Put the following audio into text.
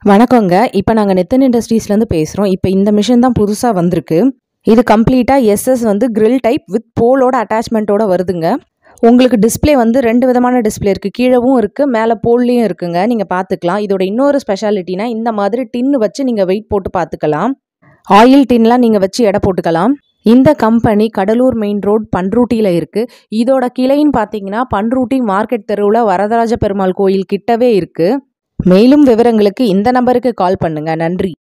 வணக்கங்க இப்போ நாங்கள் நித்தன் இண்டஸ்ட்ரீஸ்லேருந்து பேசுகிறோம் இப்போ இந்த மிஷின் தான் புதுசாக வந்திருக்கு இது கம்ப்ளீட்டாக எஸ்எஸ் வந்து grill டைப் வித் போலோட அட்டாச்மெண்ட்டோட வருதுங்க உங்களுக்கு டிஸ்ப்ளே வந்து ரெண்டு விதமான டிஸ்ப்ளே இருக்குது கீழவும் இருக்குது மேலே போல்லையும் இருக்குங்க நீங்கள் பார்த்துக்கலாம் இதோட இன்னொரு ஸ்பெஷாலிட்டினா இந்த மாதிரி டின்னு வச்சு நீங்கள் வெயிட் போட்டு பார்த்துக்கலாம் ஆயில் டின்லாம் நீங்கள் வச்சு எடை போட்டுக்கலாம் இந்த கம்பெனி கடலூர் மெயின் ரோட் பன்ருட்டியில் இருக்குது இதோட கிளைன்னு பார்த்தீங்கன்னா பன்ருட்டி மார்க்கெட் தெருவில் வரதராஜ பெருமாள் கோயில் கிட்டவே இருக்குது மேலும் விவரங்களுக்கு இந்த நம்பருக்கு கால் பண்ணுங்க நன்றி